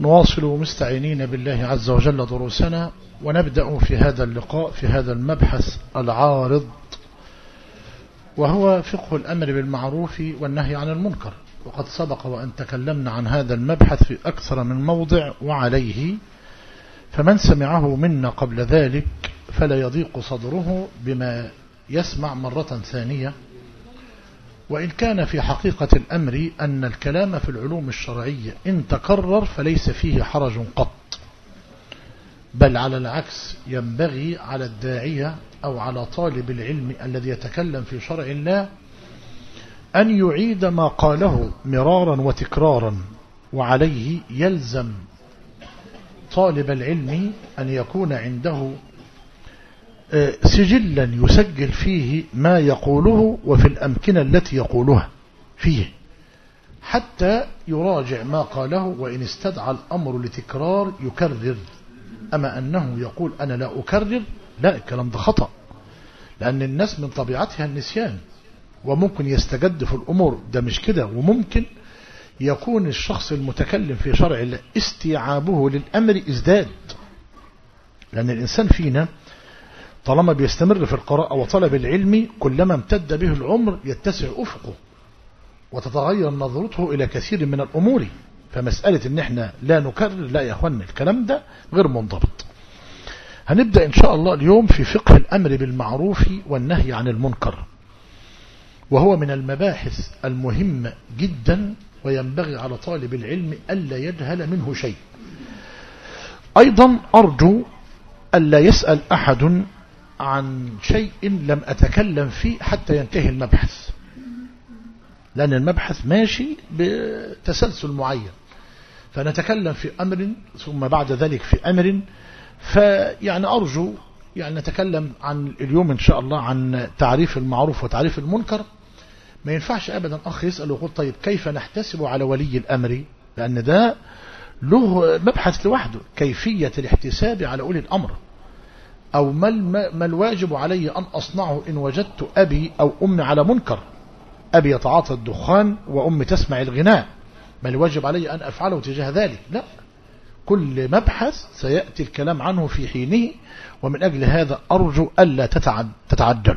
نواصل مستعينين بالله عز وجل دروسنا ونبدأ في هذا اللقاء في هذا المبحث العارض وهو فقه الأمر بالمعروف والنهي عن المنكر وقد سبق وأن تكلمنا عن هذا المبحث في أكثر من موضع وعليه فمن سمعه منا قبل ذلك فلا يضيق صدره بما يسمع مرة ثانية وإن كان في حقيقة الأمر أن الكلام في العلوم الشرعية إن تكرر فليس فيه حرج قط بل على العكس ينبغي على الداعية أو على طالب العلم الذي يتكلم في شرع الله أن يعيد ما قاله مرارا وتكرارا وعليه يلزم طالب العلم أن يكون عنده سجلا يسجل فيه ما يقوله وفي الأمكنة التي يقولها فيه حتى يراجع ما قاله وإن استدعى الأمر لتكرار يكرر أما أنه يقول أنا لا أكرر لا الكلام ده خطأ لأن الناس من طبيعتها النسيان وممكن يستجد في الأمور ده مش كده وممكن يكون الشخص المتكلم في شرع الله استيعابه للأمر ازداد لأن الإنسان فينا طالما بيستمر في القراءة وطلب العلم كلما امتد به العمر يتسع أفقه وتتغير نظرته إلى كثير من الأمور فمسألة ان احنا لا نكرر لا يا اخوانا الكلام ده غير منضبط هنبدأ ان شاء الله اليوم في فقه الأمر بالمعروف والنهي عن المنكر وهو من المباحث المهمة جدا وينبغي على طالب العلم ألا يجهل منه شيء أيضا أرجو ألا يسأل أحد عن شيء لم أتكلم فيه حتى ينتهي المبحث لأن المبحث ماشي بتسلسل معين فنتكلم في أمر ثم بعد ذلك في أمر فيعني أرجو يعني نتكلم عن اليوم إن شاء الله عن تعريف المعروف وتعريف المنكر ما ينفعش أبدا أخ يسأل ويقول طيب كيف نحتسب على ولي الأمر لأن ده له مبحث لوحده كيفية الاحتساب على أولي الأمر أو ما, ما الواجب علي أن أصنعه إن وجدت أبي أو أمي على منكر أبي يتعاطى الدخان وأمي تسمع الغناء ما الواجب علي أن أفعله تجاه ذلك لا كل مبحث سيأتي الكلام عنه في حينه ومن أجل هذا أرجو ألا تتعجلوا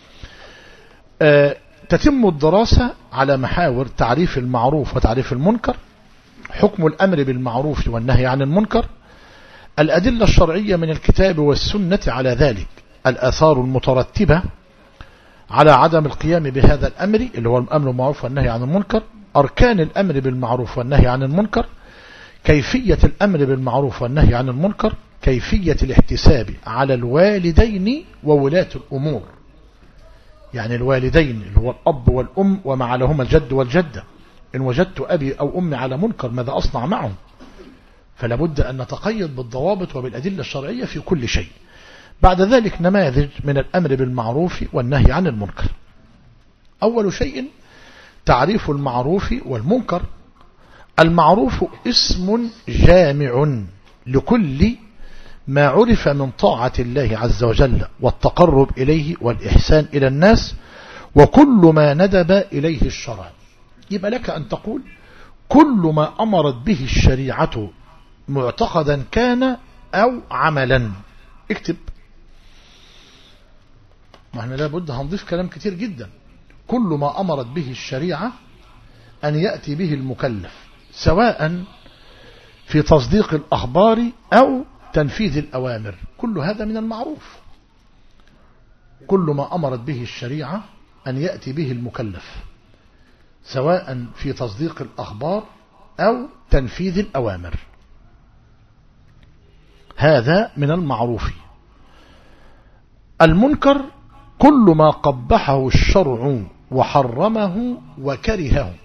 أه تتم الدراسة على محاور تعريف المعروف وتعريف المنكر حكم الأمر بالمعروف والنهي عن المنكر الأدلة الشرعية من الكتاب والسنة على ذلك الآثار المترتبة على عدم القيام بهذا الأمر اللي هو الأمر بالمعروف والنهي عن المنكر أركان الأمر بالمعروف والنهي عن المنكر كيفية الأمر بالمعروف والنهي عن المنكر كيفية الاحتساب على الوالدين وولاة الأمور يعني الوالدين اللي هو الأب والأم وما عليهما الجد والجدة إن وجدت أبي أو أمي على منكر ماذا أصنع معهم فلا بد أن نتقيد بالضوابط وبالأدلة الشرعية في كل شيء بعد ذلك نماذج من الأمر بالمعروف والنهي عن المنكر أول شيء تعريف المعروف والمنكر المعروف اسم جامع لكل ما عرف من طاعة الله عز وجل والتقرب إليه والإحسان إلى الناس وكل ما ندب إليه الشرع يبقى لك أن تقول كل ما أمرت به الشريعة معتقدا كان أو عملا اكتب ما احنا لابد هنضيف كلام كتير جدا كل ما أمرت به الشريعة أن يأتي به المكلف سواء في تصديق الأخبار أو تنفيذ الأوامر كل هذا من المعروف كل ما أمرت به الشريعة أن يأتي به المكلف سواء في تصديق الأخبار أو تنفيذ الأوامر هذا من المعروف المنكر كل ما قبحه الشرع وحرمه وكرهه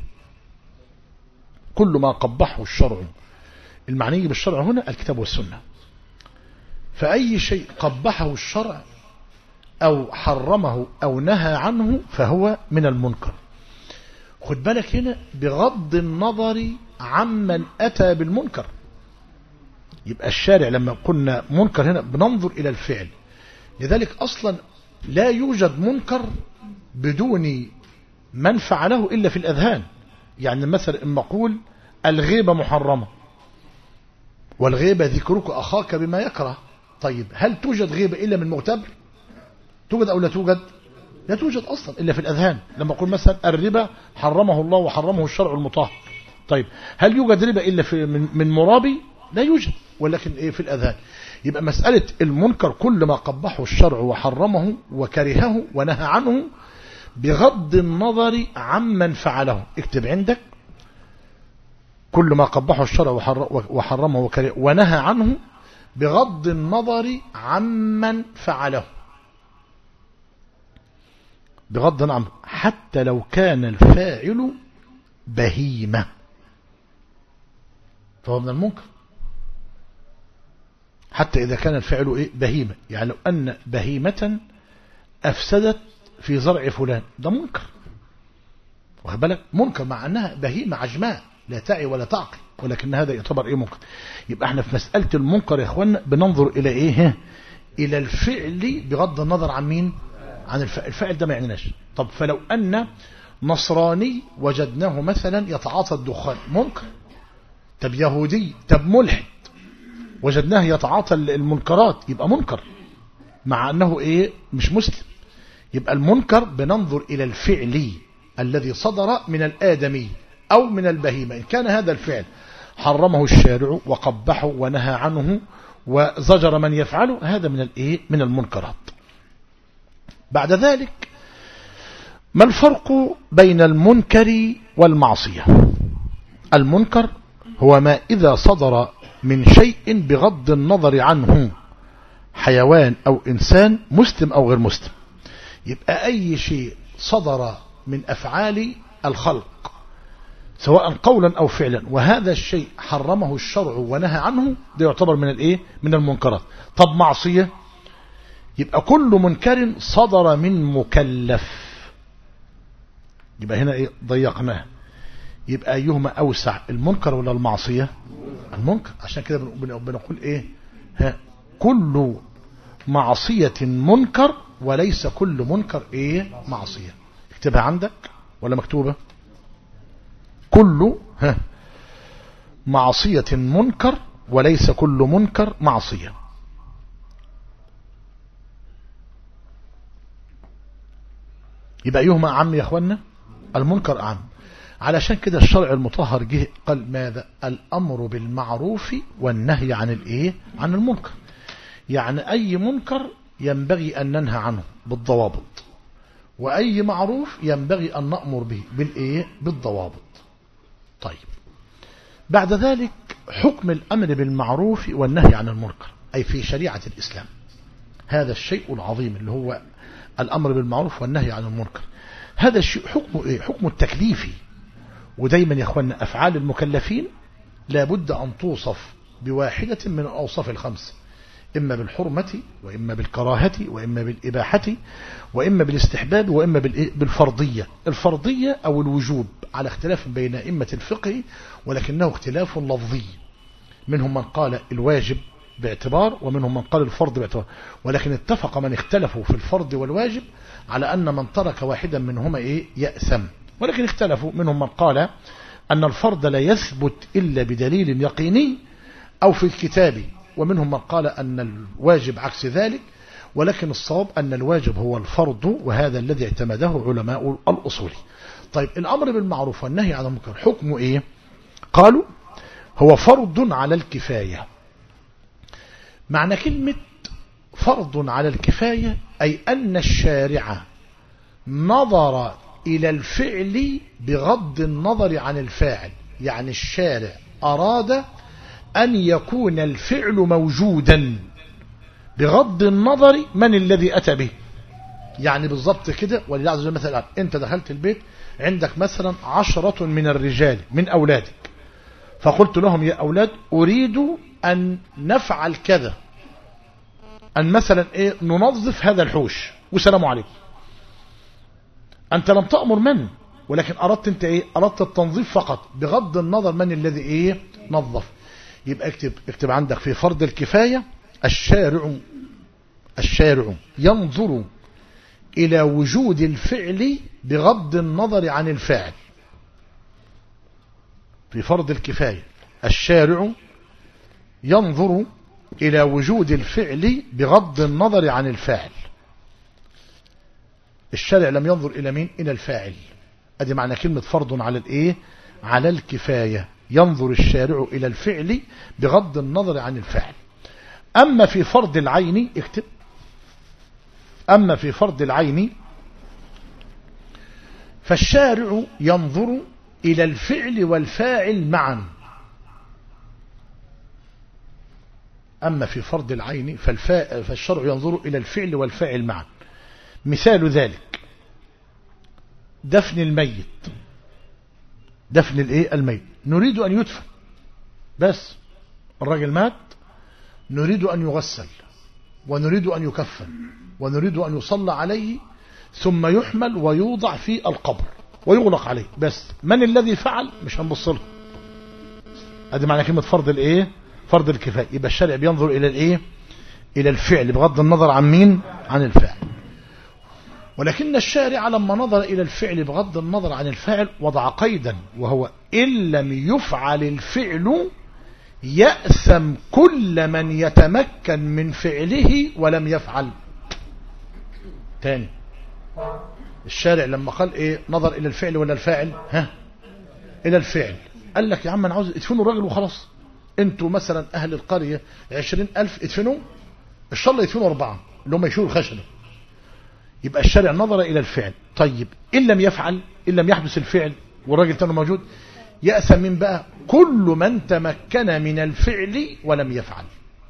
كل ما قبحه الشرع المعني بالشرع هنا الكتاب والسنة فأي شيء قبحه الشرع أو حرمه أو نهى عنه فهو من المنكر خد بالك هنا بغض النظر عمن أتى بالمنكر يبقى الشارع لما قلنا منكر هنا بننظر إلى الفعل لذلك أصلا لا يوجد منكر بدون من فعله إلا في الأذهان يعني مثلا إما أقول الغيبة محرمة والغيبة ذكرك أخاك بما يكره طيب هل توجد غيبة إلا من مغتبر توجد أو لا توجد لا توجد أصلا إلا في الأذهان لما أقول مثلا الربا حرمه الله وحرمه الشرع المطهر طيب هل يوجد ربا إلا في من, من مرابي لا يوجد ولكن إيه في الأذهان يبقى مسألة المنكر كل ما قبحه الشرع وحرمه وكرهه ونهى عنه بغض النظر عمن فعله اكتب عندك كل ما قبحه الشرع وحرمه وكرهه ونهى عنه بغض النظر عمن فعله بغض النظر حتى لو كان الفاعل بهيمة فهو من المنكر حتى إذا كان الفعل إيه بهيمة يعني لو أن بهيمة أفسدت في زرع فلان ده منكر واخد بالك منكر مع أنها بهيمة عجماء لا تعي ولا تعقل ولكن هذا يعتبر إيه منكر يبقى احنا في مسألة المنكر يا إخوانا بننظر إلى إيه إلى الفعل بغض النظر عن مين عن الفعل, الفعل ده ما يعنيناش طب فلو أن نصراني وجدناه مثلا يتعاطى الدخان منكر طب يهودي طب ملحد وجدناه يتعاطى المنكرات يبقى منكر مع أنه إيه مش مسلم يبقى المنكر بننظر إلى الفعل الذي صدر من الآدمي أو من البهيمة إن كان هذا الفعل حرمه الشارع وقبحه ونهى عنه وزجر من يفعله هذا من الإيه من المنكرات بعد ذلك ما الفرق بين المنكر والمعصية المنكر هو ما إذا صدر من شيء بغض النظر عنه حيوان أو إنسان مسلم أو غير مسلم يبقى أي شيء صدر من أفعال الخلق سواء قولا أو فعلا وهذا الشيء حرمه الشرع ونهى عنه ده يعتبر من الايه من المنكرات طب معصية يبقى كل منكر صدر من مكلف يبقى هنا ايه ضيقناه يبقى أيهما أوسع المنكر ولا المعصية المنكر عشان كده بنقول ايه ها كل معصية منكر وليس كل منكر ايه معصية اكتبها عندك ولا مكتوبة كل ها معصية منكر وليس كل منكر معصية يبقى أيهما عم يا أخوانا المنكر عام علشان كده الشرع المطهر جه قال ماذا الأمر بالمعروف والنهي عن الإيه عن المنكر يعني أي منكر ينبغي أن ننهى عنه بالضوابط وأي معروف ينبغي أن نأمر به بالإيه بالضوابط طيب بعد ذلك حكم الأمر بالمعروف والنهي عن المنكر أي في شريعة الإسلام هذا الشيء العظيم اللي هو الأمر بالمعروف والنهي عن المنكر هذا الشيء حكمه إيه؟ حكمه التكليفي ودايما يا أخوانا أفعال المكلفين لابد أن توصف بواحدة من الأوصاف الخمس إما بالحرمة وإما بالكراهة وإما بالإباحة وإما بالاستحباب وإما بالفرضية الفرضية أو الوجوب على اختلاف بين أئمة الفقه ولكنه اختلاف لفظي منهم من قال الواجب باعتبار ومنهم من قال الفرض باعتبار ولكن اتفق من اختلفوا في الفرض والواجب على أن من ترك واحدا منهما إيه يأثم ولكن اختلفوا منهم من قال أن الفرض لا يثبت إلا بدليل يقيني أو في الكتاب ومنهم من قال أن الواجب عكس ذلك ولكن الصواب أن الواجب هو الفرض وهذا الذي اعتمده علماء الأصول طيب الأمر بالمعروف والنهي عن المنكر حكمه إيه قالوا هو فرض على الكفاية معنى كلمة فرض على الكفاية أي أن الشارع نظر إلى الفعل بغض النظر عن الفاعل يعني الشارع أراد أن يكون الفعل موجودا بغض النظر من الذي أتى به يعني بالضبط كده ولله عز وجل مثلا أنت دخلت البيت عندك مثلا عشرة من الرجال من أولادك فقلت لهم يا أولاد أريد أن نفعل كذا أن مثلا إيه ننظف هذا الحوش والسلام عليكم أنت لم تأمر من ولكن أردت أنت إيه أردت التنظيف فقط بغض النظر من الذي إيه نظف يبقى اكتب اكتب عندك في فرض الكفاية الشارع الشارع ينظر إلى وجود الفعل بغض النظر عن الفاعل في فرض الكفاية الشارع ينظر إلى وجود الفعل بغض النظر عن الفاعل الشارع لم ينظر إلى مين إلى الفاعل أدي معنى كلمة فرض على الإيه على الكفاية ينظر الشارع إلى الفعل بغض النظر عن الفاعل أما في فرض العين اكتب أما في فرض العين فالشارع ينظر إلى الفعل والفاعل معا أما في فرض العين فالفا... فالشرع ينظر إلى الفعل والفاعل معا مثال ذلك دفن الميت دفن الايه الميت نريد أن يدفن بس الراجل مات نريد أن يغسل ونريد أن يكفن ونريد أن يصلى عليه ثم يحمل ويوضع في القبر ويغلق عليه بس من الذي فعل مش هنبص له ادي معنى كلمه فرض الايه فرض الكفايه يبقى الشارع بينظر الى الايه الى الفعل بغض النظر عن مين عن الفاعل ولكن الشارع لما نظر الى الفعل بغض النظر عن الفاعل وضع قيدا وهو ان لم يفعل الفعل يأثم كل من يتمكن من فعله ولم يفعل تاني الشارع لما قال ايه نظر الى الفعل ولا الفاعل ها الى الفعل قال لك يا عم انا عاوز ادفنوا الراجل وخلاص انتوا مثلا اهل القرية عشرين الف ادفنوا ان شاء الله يدفنوا اربعة اللي هم يشيلوا الخشبة يبقى الشارع نظر الى الفعل طيب ان لم يفعل ان لم يحدث الفعل والراجل تاني موجود يأثم من بقى كل من تمكن من الفعل ولم يفعل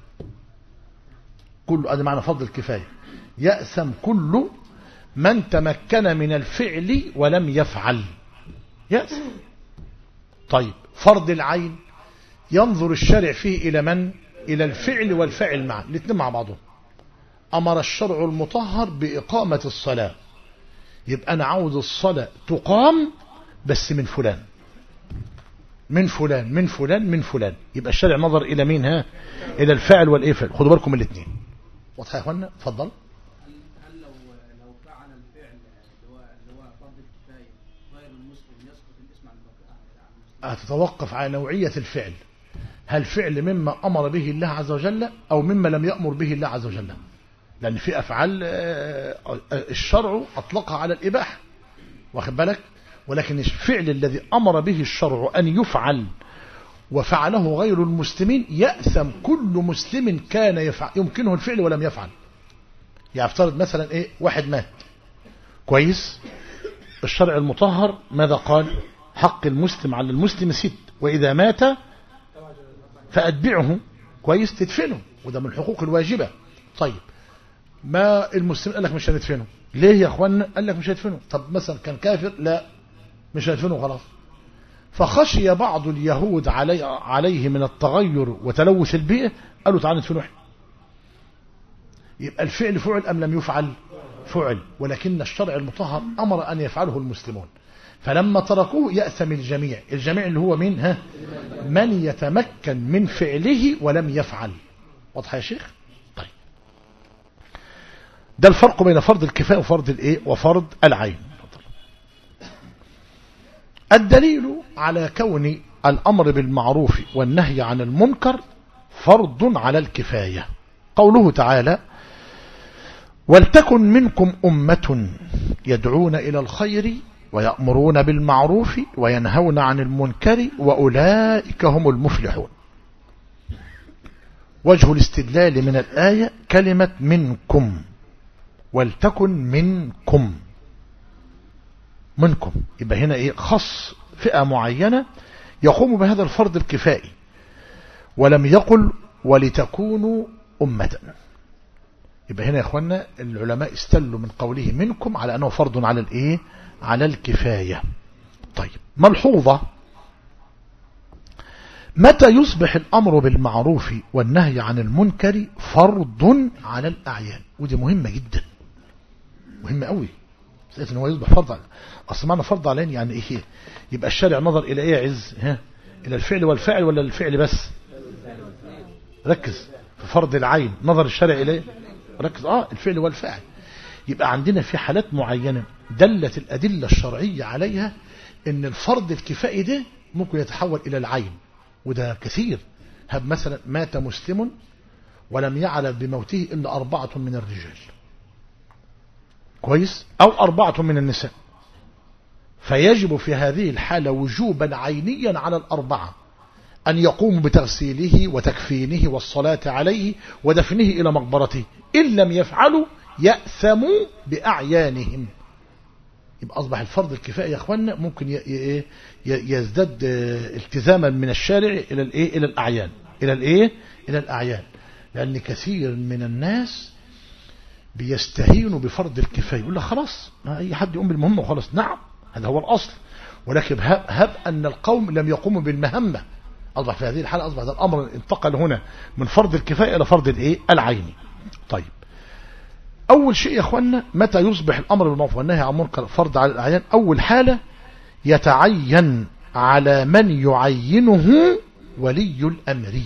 كل هذا معنى فضل الكفاية يأثم كل من تمكن من الفعل ولم يفعل يأثم طيب فرض العين ينظر الشارع فيه إلى من إلى الفعل والفعل معا الاثنين مع بعضهم أمر الشرع المطهر بإقامة الصلاة يبقى أنا عاوز الصلاة تقام بس من فلان من فلان من فلان من فلان يبقى الشارع نظر إلى مين ها إلى الفاعل والإفعل خدوا بالكم الاثنين واضح يا اخوانا اتفضل هل لو لو فعل الفعل اللي هو اللي هو فرض الكفايه غير المسلم يسقط الاسم عن البقاء عن المسلم هتتوقف على نوعية الفعل هل فعل مما أمر به الله عز وجل أو مما لم يأمر به الله عز وجل لأن في أفعال آه، آه، الشرع أطلقها على الإباحة واخد بالك ولكن الفعل الذي أمر به الشرع أن يفعل وفعله غير المسلمين يأثم كل مسلم كان يفعل يمكنه الفعل ولم يفعل يعني افترض مثلا ايه واحد مات كويس الشرع المطهر ماذا قال حق المسلم على المسلم ست وإذا مات فأتبعه كويس تدفنه وده من الحقوق الواجبة طيب ما المسلم قال لك مش هندفنه ليه يا اخوانا قال لك مش هندفنه طب مثلا كان كافر لا مش هندفنه خلاص فخشي بعض اليهود علي عليه من التغير وتلوث البيئة قالوا تعالوا ندفنه احنا يبقى الفعل فعل أم لم يفعل فعل ولكن الشرع المطهر أمر أن يفعله المسلمون فلما تركوه يأثم الجميع الجميع اللي هو مين ها من يتمكن من فعله ولم يفعل واضح يا شيخ طيب ده الفرق بين فرض الكفاية وفرض الايه وفرض العين الدليل على كون الأمر بالمعروف والنهي عن المنكر فرض على الكفاية قوله تعالى ولتكن منكم أمة يدعون إلى الخير ويأمرون بالمعروف وينهون عن المنكر وأولئك هم المفلحون وجه الاستدلال من الآية كلمة منكم ولتكن منكم منكم يبقى هنا ايه خص فئة معينة يقوم بهذا الفرض الكفائي ولم يقل ولتكونوا أمة يبقى هنا يا اخوانا العلماء استلوا من قوله منكم على أنه فرض على الايه على الكفاية طيب ملحوظة متى يصبح الأمر بالمعروف والنهي عن المنكر فرض على الأعيان ودي مهمة جدا مهمة قوي سألت ان هو يصبح فرض على اصل معنى فرض علينا يعني ايه يبقى الشارع نظر الى ايه يا عز ها الى الفعل والفاعل ولا الفعل بس ركز في فرض العين نظر الشارع اليه ركز اه الفعل والفاعل يبقى عندنا في حالات معينة دلت الأدلة الشرعية عليها ان الفرض الكفائي ده ممكن يتحول الى العين وده كثير هب مثلا مات مسلم ولم يعلم بموته إلا أربعة من الرجال كويس أو أربعة من النساء فيجب في هذه الحالة وجوبا عينيا على الأربعة أن يقوموا بتغسيله وتكفينه والصلاة عليه ودفنه إلى مقبرته إن لم يفعلوا يأثموا بأعيانهم يبقى أصبح الفرض الكفائي يا أخوانا ممكن ي- ي- ي- يزداد آه، التزاما من الشارع إلى الإيه إلى الأعيان إلى الإيه إلى الأعيان لأن كثير من الناس بيستهينوا بفرض الكفاية يقول لك خلاص ما أي حد يقوم بالمهمة وخلاص نعم هذا هو الأصل ولكن هب, هب أن القوم لم يقوموا بالمهمة أصبح في هذه الحالة أصبح هذا الأمر انتقل هنا من فرض الكفاية إلى فرض الإيه العيني طيب أول شيء يا أخوانا متى يصبح الأمر بالمعروف والنهي عن المنكر فرض على الأعيان أول حالة يتعين على من يعينه ولي الأمر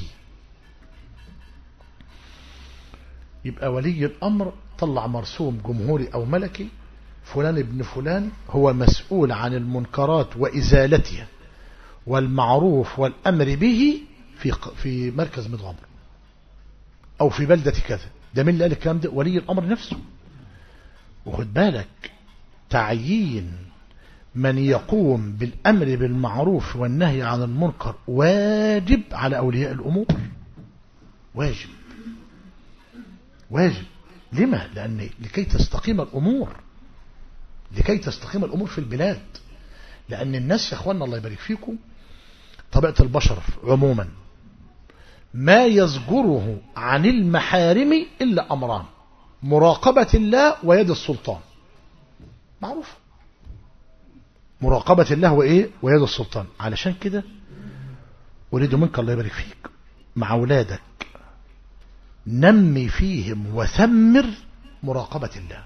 يبقى ولي الأمر طلع مرسوم جمهوري أو ملكي فلان ابن فلان هو مسؤول عن المنكرات وإزالتها والمعروف والأمر به في في مركز مضغمر أو في بلدة كذا ده مين اللي قال الكلام ده ولي الأمر نفسه وخد بالك تعيين من يقوم بالأمر بالمعروف والنهي عن المنكر واجب على أولياء الأمور واجب واجب لما لأن لكي تستقيم الأمور لكي تستقيم الأمور في البلاد لأن الناس يا أخوانا الله يبارك فيكم طبيعة البشر عموما ما يزجره عن المحارم إلا أمران مراقبة الله ويد السلطان معروف مراقبة الله وإيه ويد السلطان علشان كده أريد منك الله يبارك فيك مع أولادك نمي فيهم وثمر مراقبة الله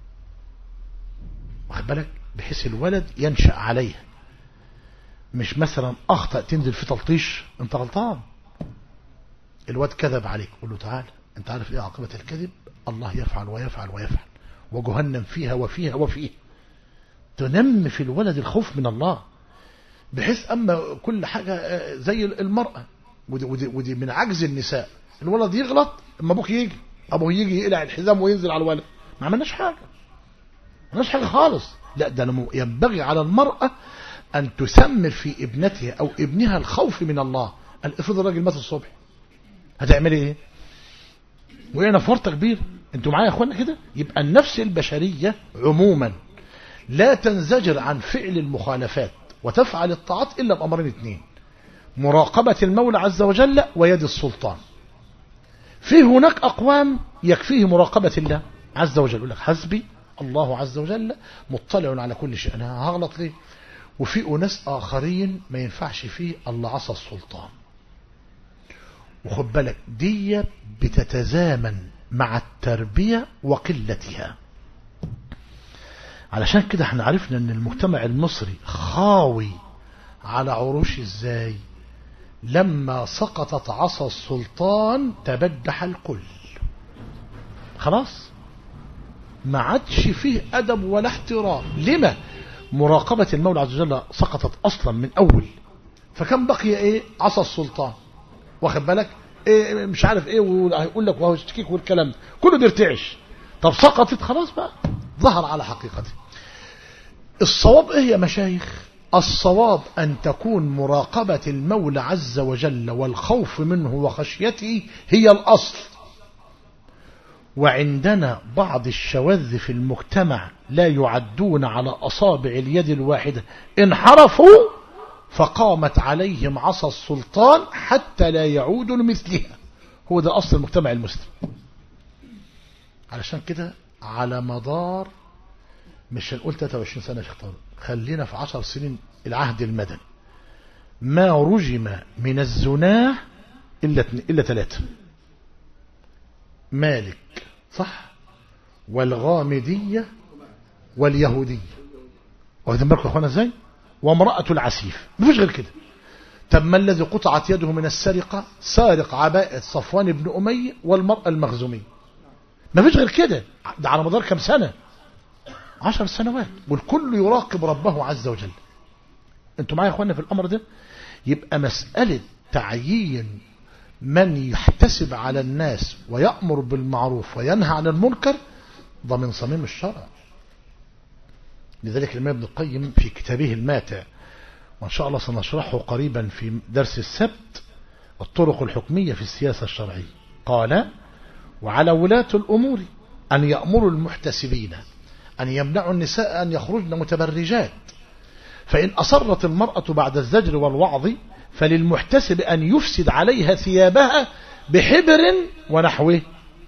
واخد بالك بحيث الولد ينشأ عليها مش مثلا أخطأ تنزل في تلطيش انت غلطان الواد كذب عليك قول له تعالى انت عارف ايه عاقبة الكذب الله يفعل ويفعل ويفعل وجهنم فيها وفيها وفيها تنمي في الولد الخوف من الله بحيث أما كل حاجة زي المرأة ودي, ودي, ودي من عجز النساء الولد يغلط اما ابوك يجي ابوه يجي يقلع الحزام وينزل على الولد ما عملناش حاجة ما عملناش حاجة خالص لا ده ينبغي على المرأة أن تثمر في ابنتها أو ابنها الخوف من الله افرض الراجل مات الصبح هتعملي ايه وهنا فرطة كبير انتوا معايا يا اخوانا كده يبقى النفس البشرية عموما لا تنزجر عن فعل المخالفات وتفعل الطاعات إلا بأمرين اثنين مراقبة المولى عز وجل ويد السلطان في هناك أقوام يكفيه مراقبة الله عز وجل يقول لك حسبي الله عز وجل مطلع على كل شيء أنا هغلط ليه وفي أناس آخرين ما ينفعش فيه الله عصى السلطان وخد بالك دي بتتزامن مع التربية وقلتها علشان كده احنا عرفنا ان المجتمع المصري خاوي على عروش ازاي لما سقطت عصا السلطان تبدح الكل خلاص ما عادش فيه أدب ولا احترام لما مراقبة المولى عز وجل سقطت أصلا من أول فكم بقي إيه عصا السلطان واخد بالك إيه مش عارف إيه ويقول لك وهو يشتكيك والكلام كله بيرتعش طب سقطت خلاص بقى ظهر على حقيقته الصواب إيه يا مشايخ الصواب أن تكون مراقبة المولى عز وجل والخوف منه وخشيته هي الأصل وعندنا بعض الشواذ في المجتمع لا يعدون على أصابع اليد الواحدة انحرفوا فقامت عليهم عصا السلطان حتى لا يعودوا لمثلها هو ده أصل المجتمع المسلم علشان كده على مدار مش هنقول 23 سنة شيخ طارق خلينا في 10 سنين العهد المدني ما رجم من الزناه إلا إلا ثلاثة مالك صح والغامدية واليهودية واخدين بالكم يا اخوانا ازاي وامرأة العسيف مفيش غير كده طب ما الذي قطعت يده من السرقة سارق عباءة صفوان بن أمية والمرأة المخزومية مفيش غير كده ده على مدار كم سنة عشر سنوات والكل يراقب ربه عز وجل انتوا معايا يا اخوانا في الامر ده يبقى مسألة تعيين من يحتسب على الناس ويأمر بالمعروف وينهى عن المنكر ده من صميم الشرع لذلك الإمام ابن القيم في كتابه الماتع وإن شاء الله سنشرحه قريبا في درس السبت الطرق الحكمية في السياسة الشرعية قال وعلى ولاة الأمور أن يأمروا المحتسبين أن يمنعوا النساء أن يخرجن متبرجات فإن أصرت المرأة بعد الزجر والوعظ فللمحتسب أن يفسد عليها ثيابها بحبر ونحوه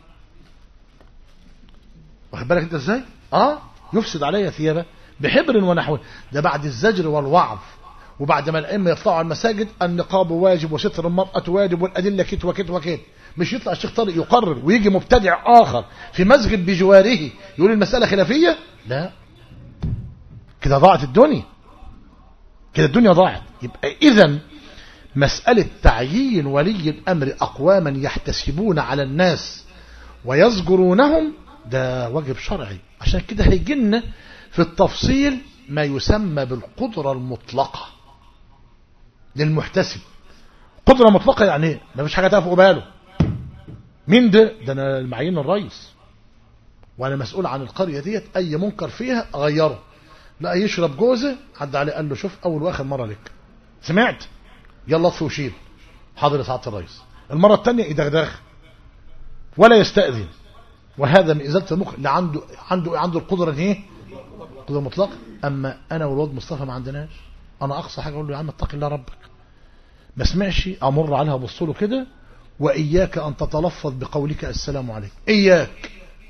واخد بالك انت ازاي اه يفسد عليها ثيابها بحبر ونحوه ده بعد الزجر والوعظ وبعد ما الأئمة يطلعوا على المساجد النقاب واجب وستر المرأة واجب والأدلة كت وكت وكت مش يطلع الشيخ طارق يقرر ويجي مبتدع آخر في مسجد بجواره يقول المسألة خلافية لا كده ضاعت الدنيا كده الدنيا ضاعت يبقى إذا مسألة تعيين ولي الأمر أقواما يحتسبون على الناس ويزجرونهم ده واجب شرعي عشان كده هيجينا في التفصيل ما يسمى بالقدرة المطلقة للمحتسب قدرة مطلقة يعني ايه ما فيش حاجة تفوق باله مين ده ده انا المعين الرئيس وانا مسؤول عن القرية ديت اي منكر فيها اغيره لا يشرب جوزه حد عليه قال له شوف اول واخر مرة لك سمعت يلا اطفي وشيل حاضر يا سعاده الرئيس المرة الثانية يدغدغ ولا يستأذن وهذا من إزالة المخ اللي عنده عنده عنده القدرة دي ايه قدرة مطلقة أما أنا والواد مصطفى ما عندناش أنا أقصى حاجة أقول له يا عم اتق الله ربك ما سمعش أمر عليها بص له كده وإياك أن تتلفظ بقولك السلام عليكم إياك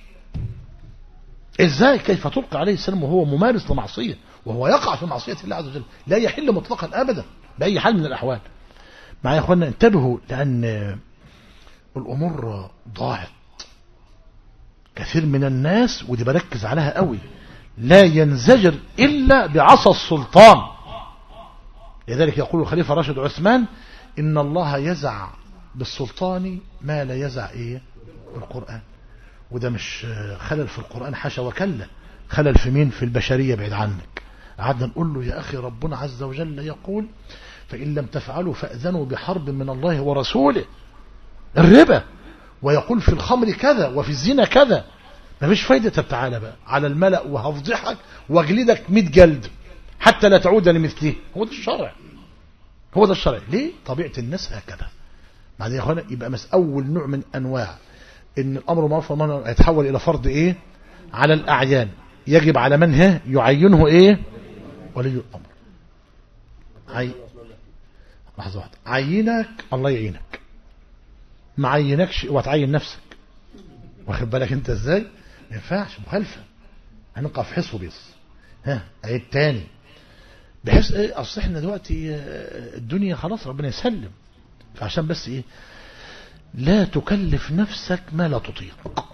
إزاي كيف تلقى عليه السلام وهو ممارس لمعصية وهو يقع في معصية الله عز وجل لا يحل مطلقا أبدا بأي حال من الأحوال معايا يا أخوانا انتبهوا لأن الأمور ضاعت كثير من الناس ودي بركز عليها قوي لا ينزجر إلا بعصا السلطان لذلك يقول الخليفة راشد عثمان إن الله يزع بالسلطان ما لا يزع إيه بالقرآن وده مش خلل في القرآن حاشا وكلا خلل في مين في البشرية بعيد عنك قعدنا نقول له يا أخي ربنا عز وجل يقول فإن لم تفعلوا فأذنوا بحرب من الله ورسوله الربا ويقول في الخمر كذا وفي الزنا كذا ما فيش فايدة طب تعالى بقى على الملأ وهفضحك واجلدك 100 جلد حتى لا تعود لمثله هو ده الشرع هو ده الشرع ليه طبيعة الناس هكذا بعدين يا اخوانا يبقى مس اول نوع من انواع ان الامر معروف والنهي هيتحول الى فرض ايه على الاعيان يجب على من ها يعينه ايه ولي الامر عي... لحظه واحده عينك الله يعينك ما عينكش وتعين نفسك واخد بالك انت ازاي ما ينفعش مخالفه هنقع في حصه بس ها عيد تاني بحيث ايه اصل احنا دلوقتي الدنيا خلاص ربنا يسلم فعشان بس ايه لا تكلف نفسك ما لا تطيق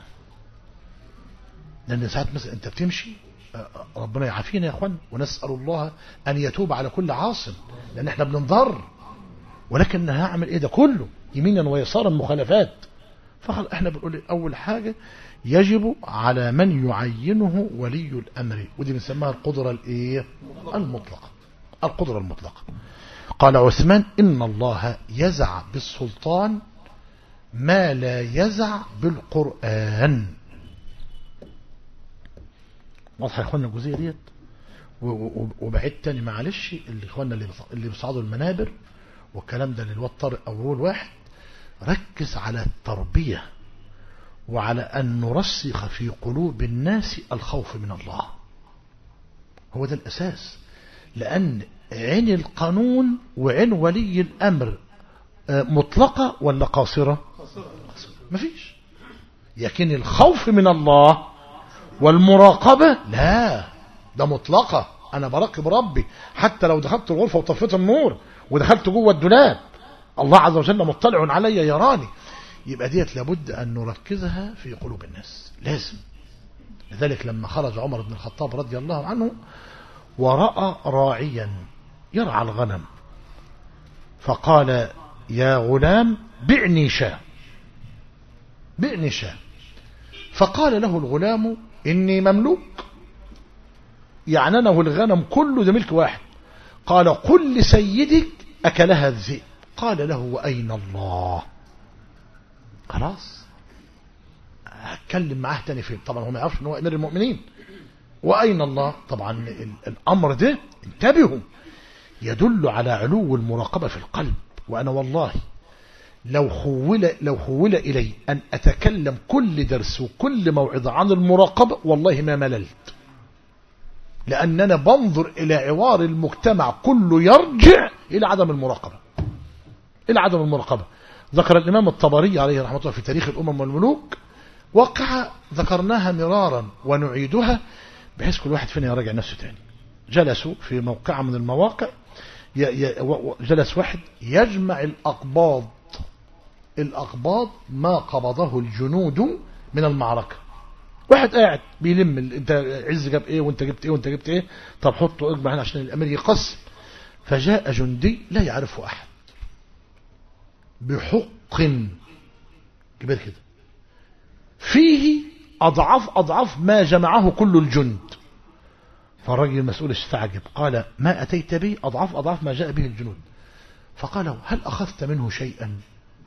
لان ساعات مثلا انت بتمشي ربنا يعافينا يا اخوان ونسال الله ان يتوب على كل عاصم لان احنا بننضر ولكن هعمل ايه ده كله يمينا ويسارا مخالفات فخل احنا بنقول اول حاجة يجب على من يعينه ولي الامر ودي بنسميها القدرة الايه المطلقة القدرة المطلقة قال عثمان ان الله يزع بالسلطان ما لا يزع بالقرآن واضح يا اخوانا الجزئيه ديت وبعيد تاني معلش اللي اخوانا اللي اللي بيصعدوا المنابر والكلام ده للواد طارق او رول واحد ركز على التربية وعلى أن نرسخ في قلوب الناس الخوف من الله هو ده الأساس لأن عين القانون وعين ولي الأمر مطلقة ولا قاصرة مفيش لكن الخوف من الله والمراقبة لا ده مطلقة أنا براقب ربي حتى لو دخلت الغرفة وطفيت النور ودخلت جوه الدولاب الله عز وجل مطلع علي يراني يبقى ديت لابد أن نركزها في قلوب الناس لازم لذلك لما خرج عمر بن الخطاب رضي الله عنه ورأى راعيا يرعى الغنم فقال يا غلام بعني شاة بعني شاة فقال له الغلام إني مملوك يعننه الغنم كله ده ملك واحد قال قل لسيدك أكلها الذئب قال له وأين الله خلاص هتكلم معاه تاني فين طبعا هو ما يعرفش ان هو امير المؤمنين واين الله طبعا ال- الامر ده انتبهوا يدل على علو المراقبه في القلب وانا والله لو خول لو خول الي ان اتكلم كل درس وكل موعظه عن المراقبه والله ما مللت لاننا بنظر الى عوار المجتمع كله يرجع الى عدم المراقبه الى عدم المراقبه ذكر الامام الطبري عليه رحمه الله في تاريخ الامم والملوك وقع ذكرناها مرارا ونعيدها بحيث كل واحد فينا يراجع نفسه تاني جلسوا في موقع من المواقع ي- ي- و- و- جلس واحد يجمع الأقباض الأقباض ما قبضه الجنود من المعركة واحد قاعد بيلم ال- انت عز جاب ايه وانت جبت ايه وانت جبت ايه طب حطه اجمع هنا عشان الامير يقسم فجاء جندي لا يعرفه احد بحق كبير كده فيه أضعاف أضعاف ما جمعه كل الجند فالرجل المسؤول استعجب قال ما أتيت به أضعاف أضعاف ما جاء به الجنود فقال هل أخذت منه شيئا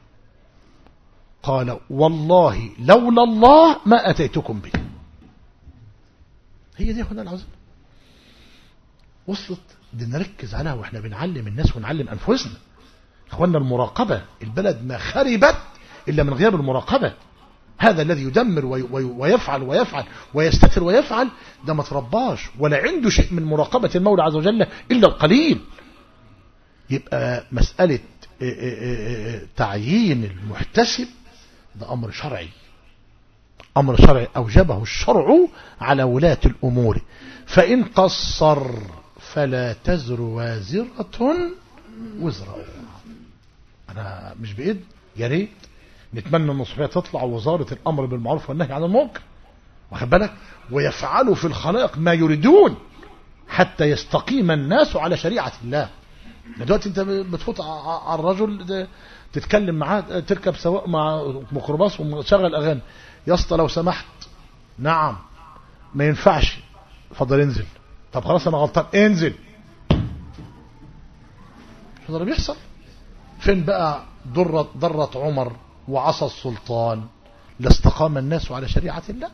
قال والله لولا الله ما أتيتكم به هي دي يا اخوانا العظيم وصلت دي نركز عليها واحنا بنعلم الناس ونعلم أنفسنا اخوانا المراقبة البلد ما خربت إلا من غياب المراقبة هذا الذي يدمر وي وي ويفعل ويفعل ويستتر ويفعل ده ما ترباش ولا عنده شيء من مراقبة المولى عز وجل إلا القليل يبقى مسألة إيه إيه إيه تعيين المحتسب ده أمر شرعي أمر شرعي أوجبه الشرع على ولاة الأمور فإن قصر فلا تزر وازرة وزر أخرى أنا مش بإيد يا ريت نتمنى ان الصحيه تطلع وزاره الامر بالمعروف والنهي عن المنكر واخد بالك ويفعلوا في الخلائق ما يريدون حتى يستقيم الناس على شريعه الله دلوقتي انت بتفوت ع- على الرجل ده تتكلم معاه تركب سواق مع ميكروباص ومشغل اغاني يا اسطى لو سمحت نعم ما ينفعش اتفضل انزل طب خلاص انا غلطان انزل شو ده اللي بيحصل فين بقى ضرة ضرة عمر وعصى السلطان لاستقام الناس على شريعة الله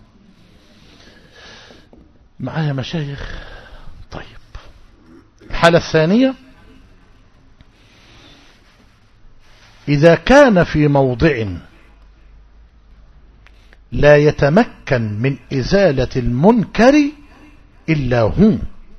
معايا مشايخ طيب الحالة الثانية إذا كان في موضع لا يتمكن من إزالة المنكر إلا هو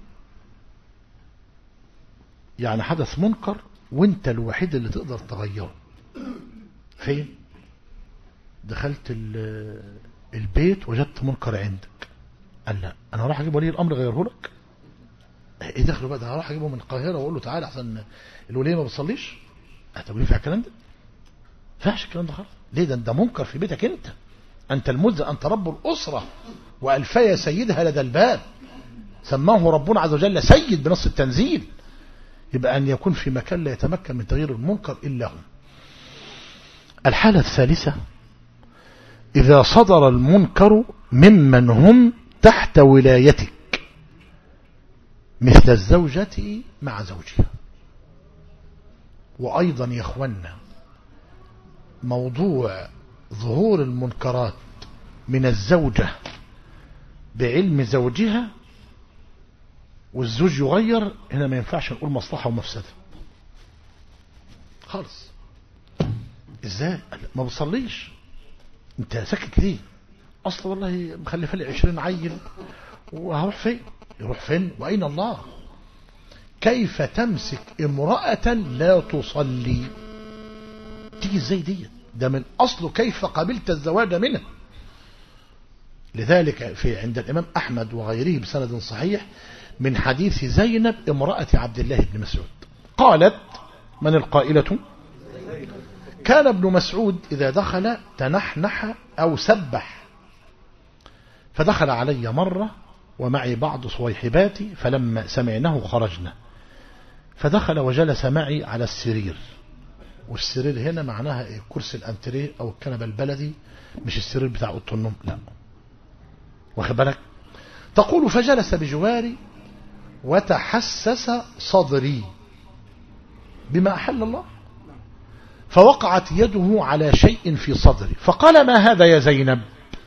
يعني حدث منكر وانت الوحيد اللي تقدر تغيره فين دخلت ال- البيت وجدت منكر عندك قال لا انا هروح اجيب ولي الامر غيره لك ايه دخله بقى ده هروح اجيبه من القاهره واقول له تعالى احسن الوليه ما بتصليش طب ينفع الكلام ده ما ينفعش الكلام ده خالص ليه ده ده منكر في بيتك انت انت الملزم انت رب الاسره والفي سيدها لدى الباب سماه ربنا عز وجل سيد بنص التنزيل يبقى أن يكون في مكان لا يتمكن من تغيير المنكر إلا هو الحالة الثالثة إذا صدر المنكر ممن هم تحت ولايتك مثل الزوجة مع زوجها وأيضا يا أخوانا موضوع ظهور المنكرات من الزوجة بعلم زوجها والزوج يغير هنا ما ينفعش نقول مصلحة ومفسدة خالص ازاي ما بصليش انت ساكت ليه اصلا والله مخلف لي 20 عيل وهروح فين يروح فين واين الله كيف تمسك امرأة لا تصلي تيجي ازاي دي ده من اصله كيف قبلت الزواج منها لذلك في عند الامام احمد وغيره بسند صحيح من حديث زينب امرأة عبد الله بن مسعود قالت من القائلة كان ابن مسعود إذا دخل تنحنح أو سبح فدخل علي مرة ومعي بعض صويحباتي فلما سمعناه خرجنا فدخل وجلس معي على السرير والسرير هنا معناها إيه؟ كرسي الانتريه أو الكنبة البلدي مش السرير بتاع أوضه النوم لا واخد بالك تقول فجلس بجواري وتحسس صدري بما أحل الله فوقعت يده على شيء في صدري فقال ما هذا يا زينب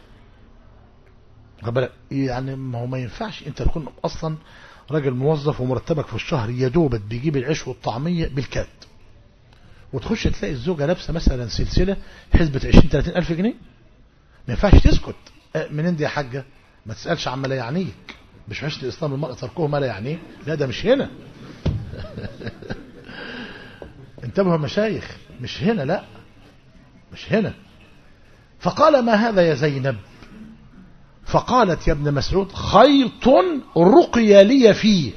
واخد بالك؟ يعني ما هو ما ينفعش انت تكون اصلا راجل موظف ومرتبك في الشهر يا دوبت بيجيب العيش والطعميه بالكاد وتخش تلاقي الزوجه لابسه مثلا سلسله حسبه 20 30 الف جنيه ما ينفعش تسكت أه، منين دي يا حاجه ما تسالش عما لا يعنيك مش حسن الاسلام المرء تركه ما لا يعنيه لا ده مش هنا انتبهوا يا مشايخ مش هنا لا مش هنا فقال ما هذا يا زينب فقالت يا ابن مسعود خيط رقي لي فيه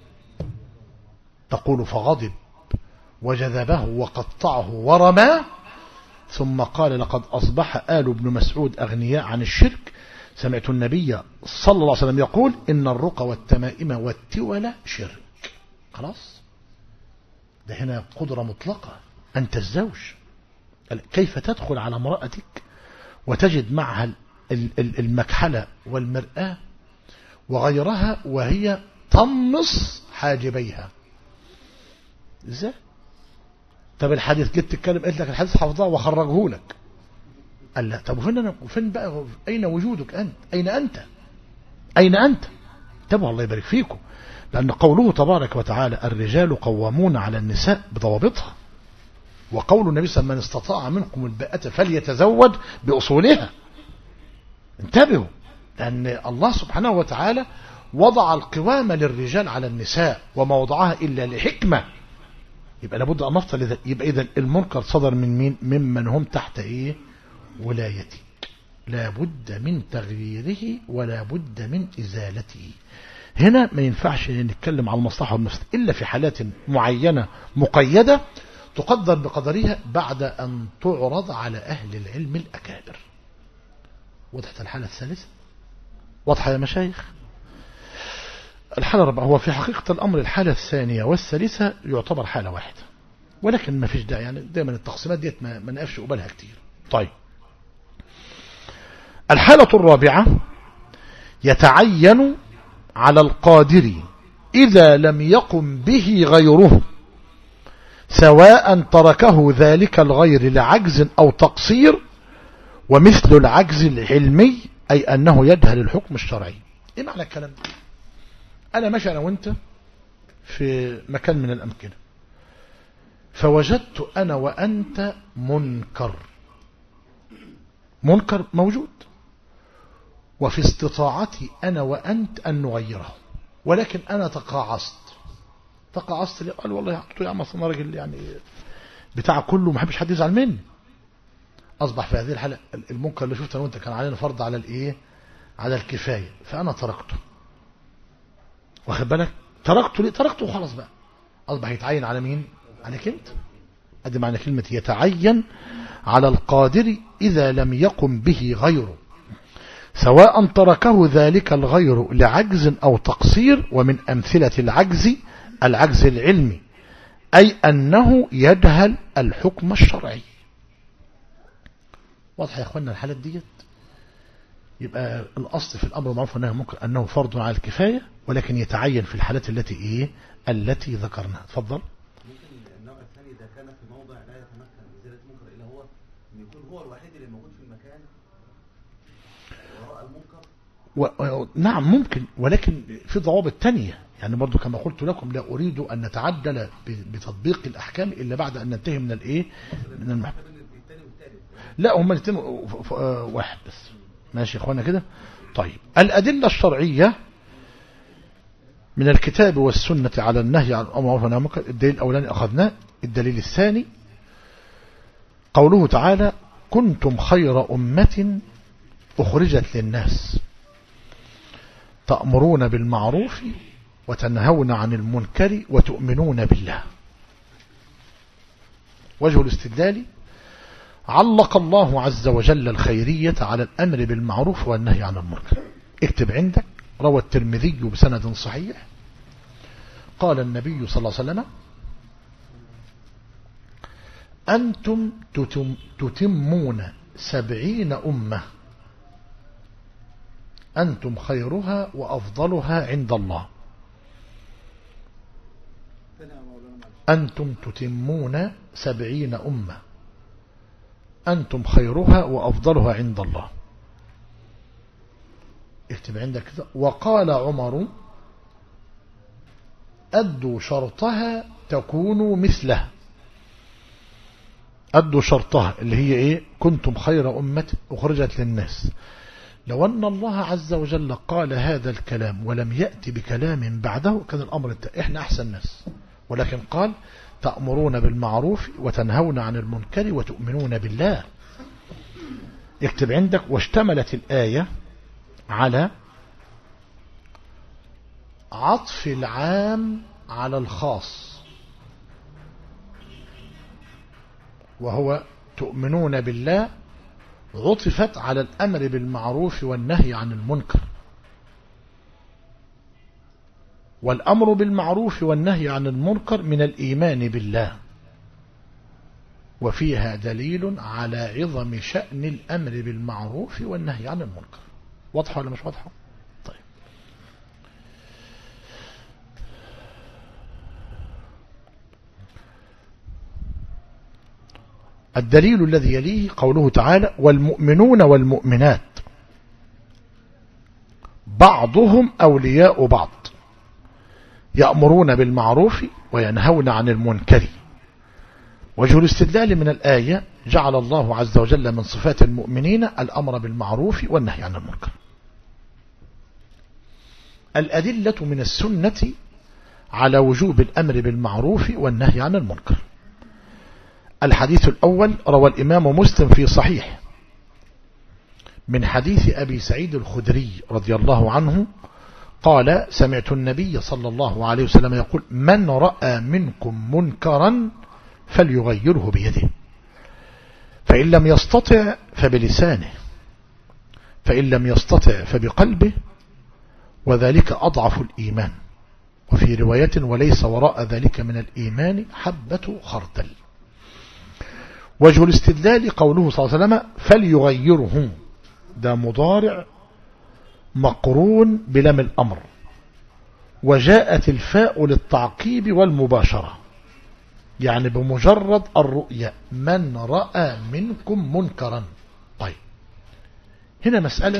تقول فغضب وجذبه وقطعه ورماه ثم قال لقد أصبح آل ابن مسعود أغنياء عن الشرك سمعت النبي صلى الله عليه وسلم يقول إن الرقى والتمائم والتول شرك خلاص ده هنا قدرة مطلقة أنت الزوج كيف تدخل على امرأتك وتجد معها ال- ال- المكحلة والمرآة وغيرها وهي تمص حاجبيها ازاي طب الحديث جيت تتكلم قلت لك الحديث حفظه وخرجه لك قال لا طب وفين انا فين بقى اين وجودك انت اين انت اين انت انتبهوا الله يبارك فيكم لان قوله تبارك وتعالى الرجال قوامون على النساء بضوابطها وقول النبي صلى الله عليه وسلم من استطاع منكم الباءة فليتزوج بأصولها انتبهوا لأن الله سبحانه وتعالى وضع القوام للرجال على النساء وما وضعها إلا لحكمة يبقى لابد أن نفصل إذا يبقى إذا المنكر صدر من مين ممن هم تحت إيه ولايتي لابد من تغييره ولا بد من إزالته هنا ما ينفعش نتكلم على المصلحة والمفسدة إلا في حالات معينة مقيدة تقدر بقدرها بعد أن تعرض على أهل العلم الأكابر وضحت الحالة الثالثة واضحة يا مشايخ الحالة الرابعة هو في حقيقة الأمر الحالة الثانية والثالثة يعتبر حالة واحدة ولكن ما فيش داعي يعني دايما التقسيمات ديت ما, ما نقفش قبالها كتير طيب الحالة الرابعة يتعين على القادر إذا لم يقم به غيره سواء تركه ذلك الغير لعجز أو تقصير ومثل العجز العلمي أي أنه يجهل الحكم الشرعي إيه معنى الكلام ده أنا ماشي أنا وأنت في مكان من الأمكنة فوجدت أنا وأنت منكر منكر موجود وفي استطاعتي أنا وأنت أن نغيره ولكن أنا تقاعست تقاعست لي قال والله قلت له يا عم أصل أنا راجل يعني بتاع كله ما حبش حد يزعل مني أصبح في هذه الحالة المنكر اللي شفته أنا وأنت كان علينا فرض على الإيه على الكفاية فأنا تركته واخد بالك تركته ليه تركته وخلاص بقى أصبح يتعين على مين عليك أنت أدي معنى كلمة يتعين على القادر إذا لم يقم به غيره سواء تركه ذلك الغير لعجز أو تقصير ومن أمثلة العجز العجز العلمي أي أنه يجهل الحكم الشرعي واضح يا أخوانا الحالات ديت يبقى الأصل في الأمر المعروف أنه ممكن أنه فرض على الكفاية ولكن يتعين في الحالات التي إيه التي ذكرناها تفضل ممكن النوع الثاني إذا كان في موضع لا يتمكن من إزالة منكر إلا هو أن يكون هو الوحيد اللي موجود في المكان وراء المنكر و... و- نعم ممكن ولكن في ضوابط تانية يعني برضو كما قلت لكم لا أريد أن نتعجل ب- بتطبيق الأحكام إلا بعد أن ننتهي من الإيه من المحكمة بين الثاني والثالث لا هما الاثنين ف- ف- آه، واحد بس ماشي يا اخوانا كده طيب الأدلة الشرعية من الكتاب والسنة على النهي عن الأمر والنهي عن المنكر الدليل الأولاني أخذناه الدليل الثاني قوله تعالى كنتم خير أمة أخرجت للناس تأمرون بالمعروف وتنهون عن المنكر وتؤمنون بالله وجه الاستدلال علق الله عز وجل الخيرية على الأمر بالمعروف والنهي عن المنكر اكتب عندك روى الترمذي بسند صحيح قال النبي صلى الله عليه وسلم أنتم تتم تتمون سبعين أمة أنتم خيرها وأفضلها عند الله ثاني يا مولانا معلش أنتم تتمون سبعين أمة أنتم خيرها وأفضلها عند الله اكتب عندك كده وقال عمر أدوا شرطها تكونوا مثلها أدوا شرطها اللي هي إيه كنتم خير أمة أخرجت للناس لو أن الله عز وجل قال هذا الكلام ولم يأتي بكلام بعده كان الأمر انتهى إحنا أحسن ناس ولكن قال تأمرون بالمعروف وتنهون عن المنكر وتؤمنون بالله اكتب عندك واشتملت الآية على عطف العام على الخاص وهو تؤمنون بالله عطفت على الأمر بالمعروف والنهي عن المنكر والأمر بالمعروف والنهي عن المنكر من الإيمان بالله وفيها دليل على عظم شأن الأمر بالمعروف والنهي عن المنكر واضحة ولا مش واضحة طيب الدليل الذي يليه قوله تعالى والمؤمنون والمؤمنات بعضهم أولياء بعض يأمرون بالمعروف وينهون عن المنكر وجه الاستدلال من الآية جعل الله عز وجل من صفات المؤمنين الأمر بالمعروف والنهي عن المنكر الأدلة من السنة على وجوب الأمر بالمعروف والنهي عن المنكر الحديث الأول روى الإمام مسلم في صحيح من حديث أبي سعيد الخدري رضي الله عنه قال سمعت النبي صلى الله عليه وسلم يقول من رأى منكم منكرا فليغيره بيده فإن لم يستطع فبلسانه فإن لم يستطع فبقلبه وذلك أضعف الإيمان وفي رواية وليس وراء ذلك من الإيمان حبة خردل وجه الاستدلال قوله صلى الله عليه وسلم فليغيره ده مضارع مقرون بلم الأمر وجاءت الفاء للتعقيب والمباشرة يعني بمجرد الرؤية من رأى منكم منكرا طيب هنا مسألة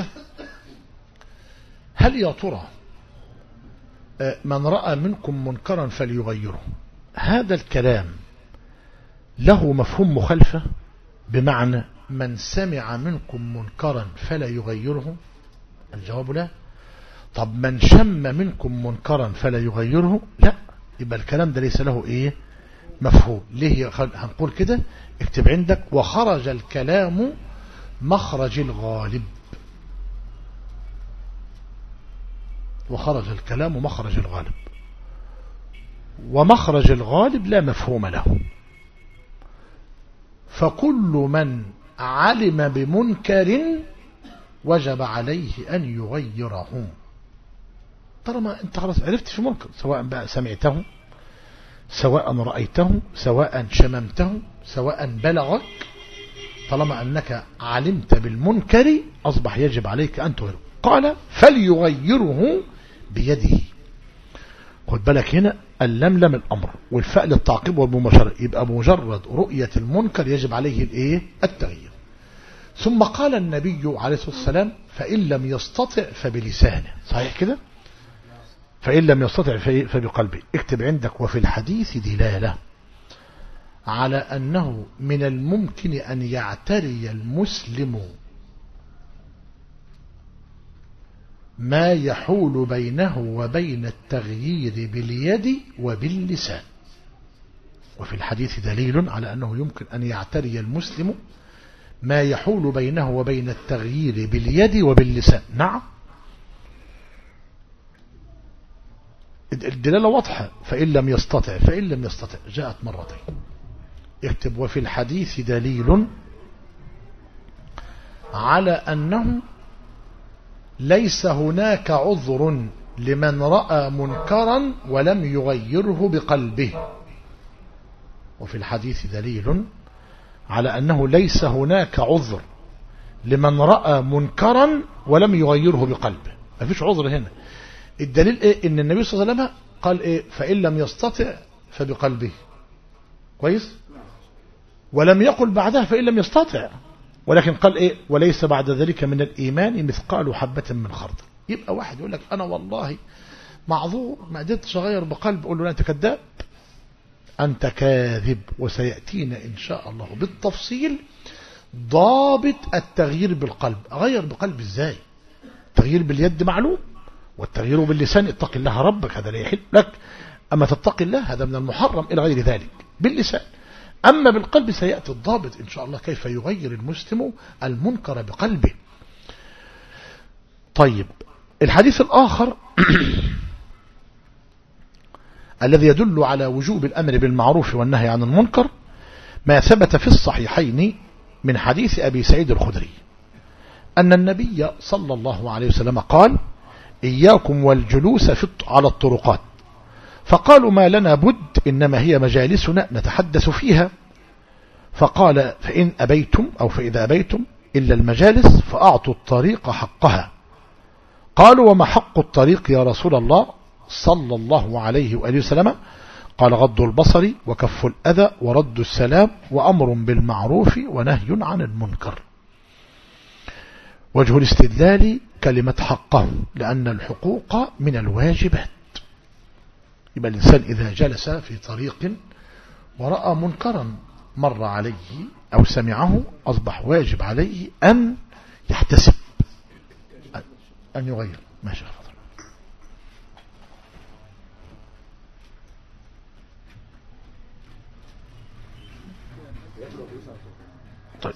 هل يا ترى من رأى منكم منكرا فليغيره هذا الكلام له مفهوم مخالفة بمعنى من سمع منكم منكرا فلا يغيره الجواب لا طب من شم منكم منكرا فلا يغيره لا يبقى الكلام ده ليس له ايه مفهوم ليه هنقول كده اكتب عندك وخرج الكلام مخرج الغالب وخرج الكلام مخرج الغالب ومخرج الغالب لا مفهوم له فكل من علم بمنكر وجب عليه أن يغيره طالما أنت خلاص عرفت في منكر سواء بقى سمعته سواء رأيته سواء شممته سواء بلغك طالما أنك علمت بالمنكر أصبح يجب عليك أن تغيره قال فليغيره بيده خد بالك هنا اللملم الأمر والفاء للتعقيب والمباشرة يبقى مجرد رؤية المنكر يجب عليه الايه التغيير ثم قال النبي عليه الصلاة والسلام فإن لم يستطع فبلسانه صحيح كده فإن لم يستطع فبقلبه اكتب عندك وفي الحديث دلالة على أنه من الممكن أن يعتري المسلم ما يحول بينه وبين التغيير باليد وباللسان وفي الحديث دليل على أنه يمكن أن يعتري المسلم ما يحول بينه وبين التغيير باليد وباللسان نعم الدلالة واضحة فإن لم يستطع فإن لم يستطع جاءت مرتين اكتب وفي الحديث دليل على أنه ليس هناك عذر لمن رأى منكرا ولم يغيره بقلبه وفي الحديث دليل على أنه ليس هناك عذر لمن رأى منكرا ولم يغيره بقلبه ما فيش عذر هنا الدليل إيه إن النبي صلى الله عليه وسلم قال إيه فإن لم يستطع فبقلبه كويس ولم يقل بعدها فإن لم يستطع ولكن قال إيه وليس بعد ذلك من الإيمان مثقال حبة من خردل يبقى واحد يقول لك أنا والله معذور ما قدرتش أغير بقلب أقول له لا أنت كذاب أنت كاذب وسيأتينا إن شاء الله بالتفصيل ضابط التغيير بالقلب أغير بقلب إزاي التغيير باليد معلوم والتغيير باللسان اتق الله ربك هذا لا يحل لك أما تتقي الله هذا من المحرم إلى غير ذلك باللسان أما بالقلب سيأتي الضابط إن شاء الله كيف يغير المسلم المنكر بقلبه طيب الحديث الآخر الذي يدل على وجوب الأمر بالمعروف والنهي عن المنكر ما ثبت في الصحيحين من حديث أبي سعيد الخدري أن النبي صلى الله عليه وسلم قال إياكم والجلوس في على الطرقات فقالوا ما لنا بد إنما هي مجالسنا نتحدث فيها فقال فإن أبيتم أو فإذا أبيتم إلا المجالس فأعطوا الطريق حقها قالوا وما حق الطريق يا رسول الله صلى الله عليه وآله وسلم قال غض البصر وكف الأذى ورد السلام وأمر بالمعروف ونهي عن المنكر وجه الاستدلال كلمة حقه لأن الحقوق من الواجبات يبقى الإنسان إذا جلس في طريق ورأى منكرا مر عليه أو سمعه أصبح واجب عليه أن يحتسب أن يغير ما شاء الله طيب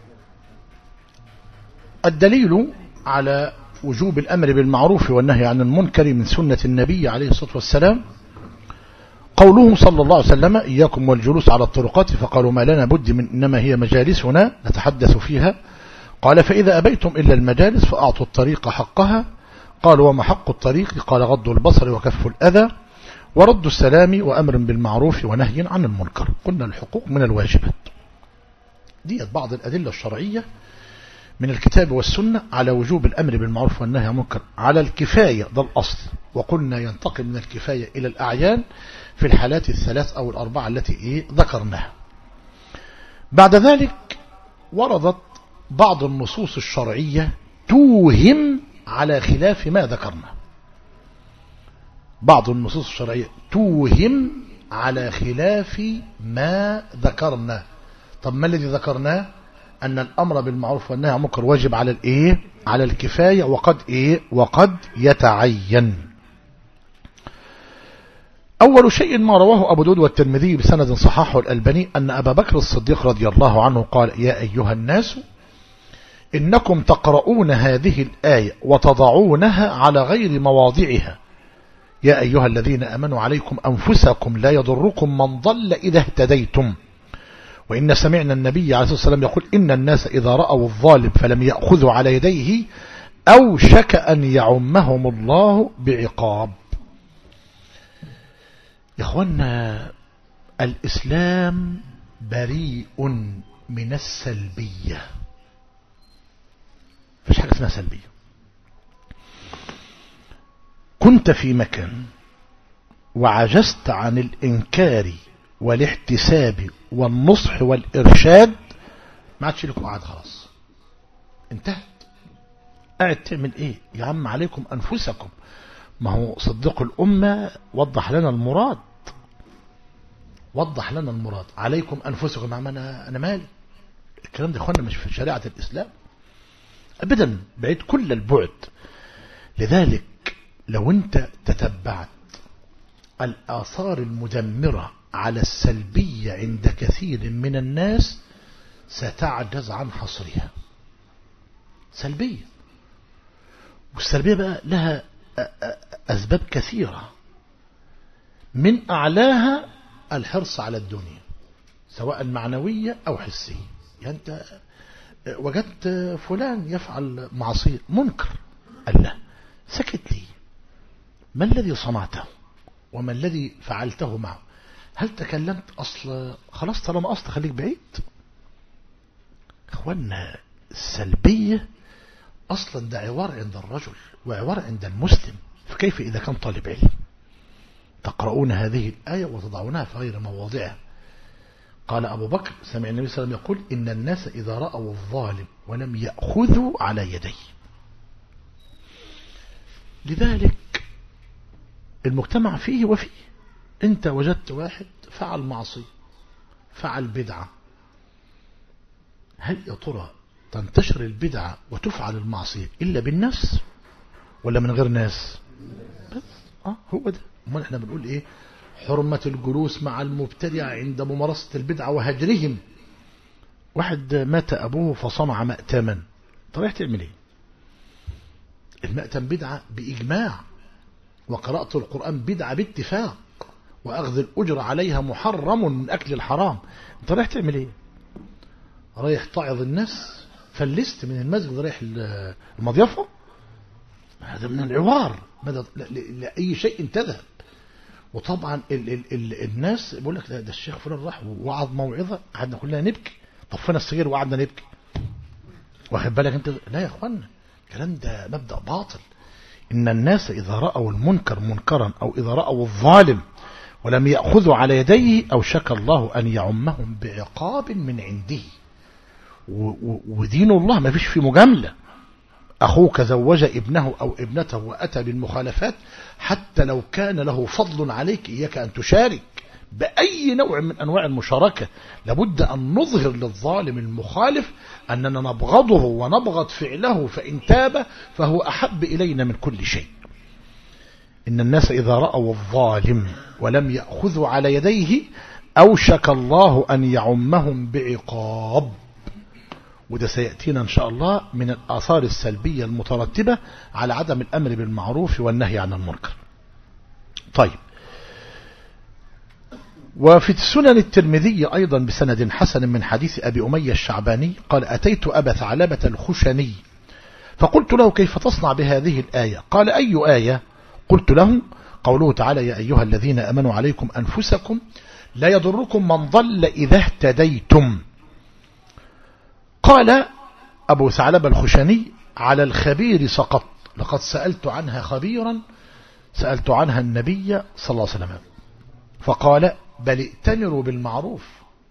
الدليل على وجوب الأمر بالمعروف والنهي عن المنكر من سنة النبي عليه الصلاة والسلام قوله صلى الله عليه وسلم إياكم والجلوس على الطرقات فقالوا ما لنا بد من إنما هي مجالسنا نتحدث فيها قال فإذا أبيتم إلا المجالس فأعطوا الطريق حقها قالوا وما حق الطريق قال غض البصر وكف الأذى ورد السلام وأمر بالمعروف ونهي عن المنكر قلنا الحقوق من الواجبات دي بعض الأدلة الشرعية من الكتاب والسنة على وجوب الأمر بالمعروف والنهي عن المنكر على الكفاية ده الأصل وقلنا ينتقل من الكفاية إلى الأعيان في الحالات الثلاث أو الأربعة التي إيه ذكرناها بعد ذلك وردت بعض النصوص الشرعية توهم على خلاف ما ذكرنا بعض النصوص الشرعية توهم على خلاف ما ذكرنا طب ما الذي ذكرناه أن الأمر بالمعروف والنهي عن المنكر واجب على الإيه على الكفاية وقد إيه وقد يتعين أول شيء ما رواه أبو داود والترمذي بسند صححه الألباني أن أبا بكر الصديق رضي الله عنه قال يا أيها الناس إنكم تقرؤون هذه الآية وتضعونها على غير مواضعها يا أيها الذين أمنوا عليكم أنفسكم لا يضركم من ضل إذا اهتديتم وإن سمعنا النبي عليه الصلاة والسلام يقول إن الناس إذا رأوا الظالم فلم يأخذوا على يديه أو شك أن يعمهم الله بعقاب يا أخوانا الإسلام بريء من السلبية فيش حاجة اسمها سلبية كنت في مكان وعجزت عن الإنكار والاحتساب والنصح والإرشاد ما عادش لكم قاعد خلاص انتهت قاعد تعمل ايه يا عم عليكم أنفسكم ما هو صديق الأمة وضح لنا المراد وضح لنا المراد عليكم أنفسكم يا عم أنا, أنا مالي الكلام ده اخوانا مش في شريعة الإسلام أبدا بعيد كل البعد لذلك لو انت تتبعت الآثار المدمرة على السلبية عند كثير من الناس ستعجز عن حصرها سلبية والسلبية بقى لها أسباب كثيرة من أعلاها الحرص على الدنيا سواء معنوية أو حسية يعني أنت وجدت فلان يفعل معصية منكر قال له سكت لي ما الذي صنعته وما الذي فعلته معه هل تكلمت أصل خلاص طالما أصل خليك بعيد اخوانا السلبية أصلا ده عوار عند الرجل وعوار عند المسلم فكيف إذا كان طالب علم تقرؤون هذه الآية وتضعونها في غير مواضعها قال أبو بكر سمع النبي صلى الله عليه وسلم يقول إن الناس إذا رأوا الظالم ولم يأخذوا على يديه لذلك المجتمع فيه وفيه انت وجدت واحد فعل معصية فعل بدعة هل يا ترى تنتشر البدعة وتفعل المعصية إلا بالناس ولا من غير ناس بس اه هو ده امال احنا بنقول ايه حرمة الجلوس مع المبتدع عند ممارسة البدعة وهجرهم واحد مات أبوه فصنع مأتما انت رايح تعمل ايه المأتم بدعة بإجماع وقراءة القرآن بدعة باتفاق وأخذ الأجر عليها محرم من أكل الحرام انت رايح تعمل ايه رايح تعظ الناس فلست من المسجد رايح المضيفة هذا من العوار مدى لأي شيء تذهب وطبعا ال ال ال الناس بيقول لك ده, ده الشيخ فلان راح ووعظ موعظة قعدنا كلنا نبكي طفينا السجير وقعدنا نبكي واخد بالك انت لا يا اخوانا الكلام ده مبدأ باطل إن الناس إذا رأوا المنكر منكرا أو إذا رأوا الظالم ولم يأخذوا على يديه أو شك الله أن يعمهم بعقاب من عنده ودين الله ما فيش فيه مجاملة أخوك زوج ابنه أو ابنته وأتى بالمخالفات حتى لو كان له فضل عليك إياك أن تشارك بأي نوع من أنواع المشاركة لابد أن نظهر للظالم المخالف أننا نبغضه ونبغض فعله فإن تاب فهو أحب إلينا من كل شيء إن الناس إذا رأوا الظالم ولم يأخذوا على يديه أوشك الله أن يعمهم بعقاب وده سيأتينا إن شاء الله من الآثار السلبية المترتبة على عدم الأمر بالمعروف والنهي عن المنكر طيب وفي السنن الترمذي أيضا بسند حسن من حديث أبي أمية الشعباني قال أتيت أبا ثعلبة الخشني فقلت له كيف تصنع بهذه الآية قال أي آية قلت له قوله تعالى يا أيها الذين أمنوا عليكم أنفسكم لا يضركم من ضل إذا اهتديتم قال أبو ثعلبة الخشني على الخبير سقط لقد سألت عنها خبيرا سألت عنها النبي صلى الله عليه وسلم فقال بل ائتمروا بالمعروف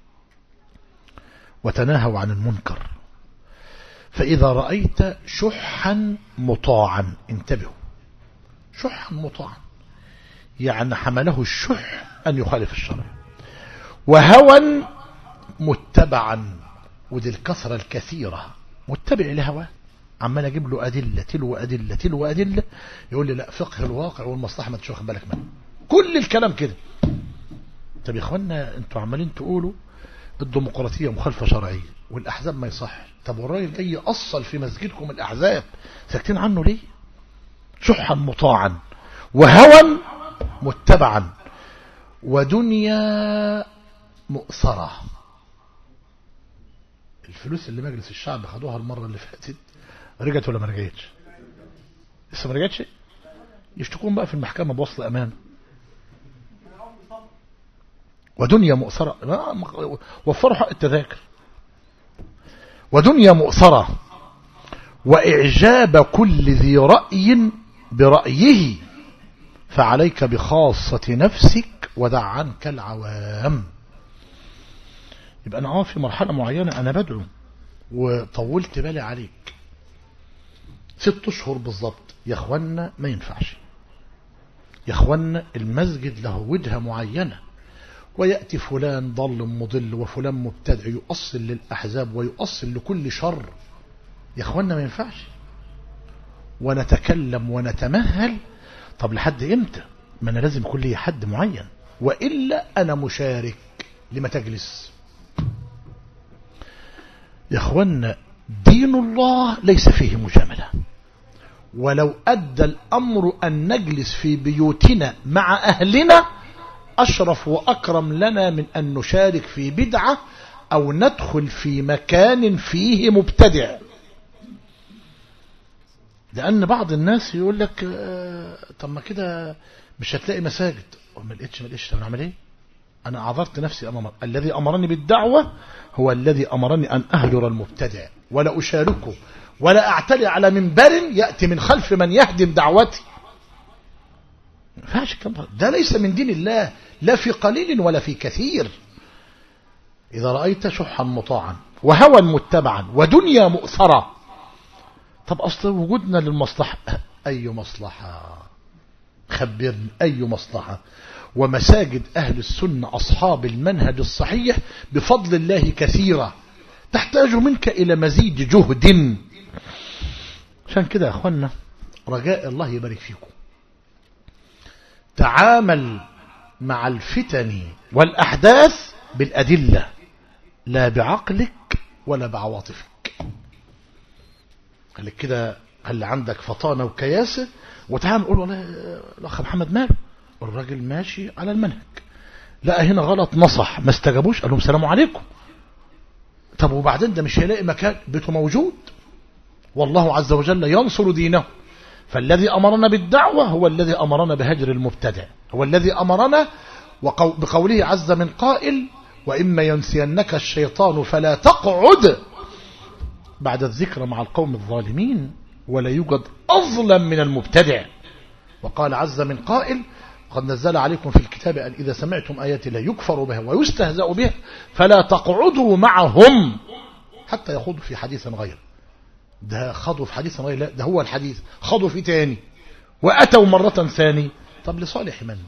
وتناهوا عن المنكر فإذا رأيت شحا مطاعا انتبهوا شحا مطاعا يعني حمله الشح أن يخالف الشرع وهوى متبعا ودي الكثرة الكثيرة متبع لهواه عمال اجيب له ادله تلو ادله تلو ادله يقول لي لا فقه الواقع والمصلحه ما تشوف بالك منه كل الكلام كده طب يا اخوانا انتوا عمالين تقولوا الديمقراطيه مخالفه شرعيه والاحزاب ما يصح طب والراجل جاي يأصل في مسجدكم الاحزاب ساكتين عنه ليه شحا مطاعا وهوى متبعا ودنيا مؤثره الفلوس اللي مجلس الشعب خدوها المرة اللي فاتت رجعت ولا ما رجعتش لسه ما رجعتش يشتكون بقى في المحكمة بوصل أمان ودنيا مؤثرة وفروا حق التذاكر ودنيا مؤثرة وإعجاب كل ذي رأي برأيه فعليك بخاصة نفسك ودع عنك العوام يبقى أنا اه في مرحلة معينة أنا بدعو وطولت بالي عليك ست أشهر بالظبط يا أخوانا ما ينفعش يا أخوانا المسجد له وجهة معينة ويأتي فلان ضل مضل وفلان مبتدع يؤصل للأحزاب ويؤصل لكل شر يا أخوانا ما ينفعش ونتكلم ونتمهل طب لحد إمتى ما أنا لازم يكون لي حد معين وإلا أنا مشارك لما تجلس يا أخوانا دين الله ليس فيه مجاملة ولو أدى الأمر أن نجلس في بيوتنا مع أهلنا أشرف وأكرم لنا من أن نشارك في بدعة أو ندخل في مكان فيه مبتدع لأن بعض الناس يقول لك آه طب ما كده مش هتلاقي مساجد وما لقيتش ما لقيتش طب أعمل إيه؟ أنا أعذرت نفسي أمام الذي أمرني بالدعوة هو الذي أمرني أن أهجر المبتدع ولا أشاركه ولا أعتلي على منبر يأتي من خلف من يهدم دعوتي ما ينفعش الكلام ده ده ليس من دين الله لا في قليل ولا في كثير إذا رأيت شحا مطاعا وهوى متبعا ودنيا مؤثرة طب أصل وجودنا للمصلحة أي مصلحة خبرني أي مصلحة ومساجد أهل السنة أصحاب المنهج الصحيح بفضل الله كثيرة تحتاج منك إلى مزيد جهد عشان كده يا أخوانا رجاء الله يبارك فيكم تعامل مع الفتن والأحداث بالأدلة لا بعقلك ولا بعواطفك خليك كده خلي عندك فطانة وكياسة وتعال نقول والله الأخ محمد ماله الراجل ماشي على المنهج لقى هنا غلط نصح ما استجابوش قال لهم سلام عليكم طب وبعدين ده مش هيلاقي مكان بيته موجود والله عز وجل ينصر دينه فالذي أمرنا بالدعوة هو الذي أمرنا بهجر المبتدع هو الذي أمرنا وقو بقوله عز من قائل وإما ينسينك الشيطان فلا تقعد بعد الذكر مع القوم الظالمين ولا يوجد أظلم من المبتدع وقال عز من قائل قد نزل عليكم في الكتاب أن إذا سمعتم آيات لا يكفر بها ويستهزأ بها فلا تقعدوا معهم حتى يخوضوا في حديث غير ده خضوا في حديث غير لا ده هو الحديث خضوا في تاني وأتوا مرة ثانية طب لصالح من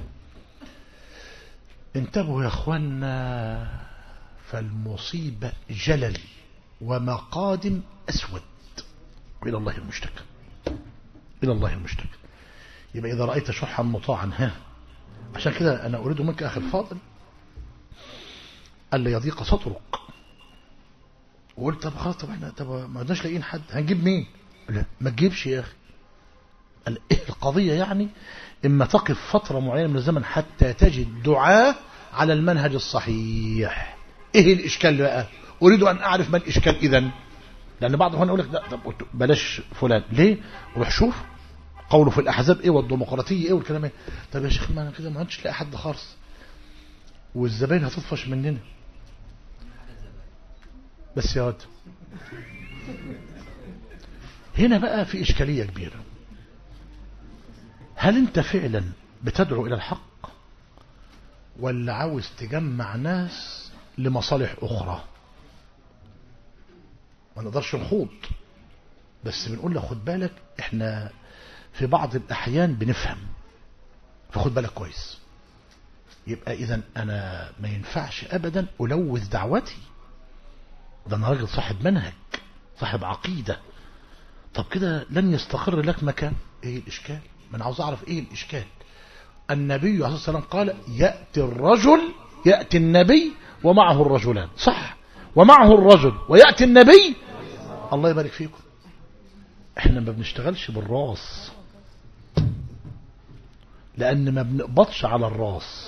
انتبهوا يا أخوانا فالمصيبة جلل ومقادم أسود إلى الله المشتكى إلى الله المشتكى يبقى إذا رأيت شحا مطاعا ها عشان كده أنا أريد منك أخي الفاضل ألا يضيق صدرك وقلت طب خلاص طب احنا طب ما عدناش لاقيين حد هنجيب مين لا ما تجيبش يا أخي قال إيه القضية يعني إما تقف فترة معينة من الزمن حتى تجد دعاء على المنهج الصحيح إيه الإشكال بقى أريد أن أعرف ما الإشكال إذن لأن بعض هنا يقول لك لا طب بلاش فلان ليه روح شوف قوله في الأحزاب إيه والديمقراطية إيه والكلام إيه طب يا شيخ ما أنا كده ما عادش لاقي حد خالص والزباين هتطفش مننا بس يا واد هنا بقى في إشكالية كبيرة هل أنت فعلا بتدعو إلى الحق ولا عاوز تجمع ناس لمصالح أخرى ما نقدرش نخوض بس بنقول له خد بالك احنا في بعض الأحيان بنفهم فخد بالك كويس يبقى إذا أنا ما ينفعش أبدا ألوث دعوتي ده أنا راجل صاحب منهج صاحب عقيدة طب كده لن يستقر لك مكان إيه الإشكال ما أنا عاوز أعرف إيه الإشكال النبي عليه الصلاة والسلام قال يأتي الرجل يأتي النبي ومعه الرجلان صح ومعه الرجل ويأتي النبي الله يبارك فيكم احنا ما بنشتغلش بالراس لان ما بنقبضش على الراس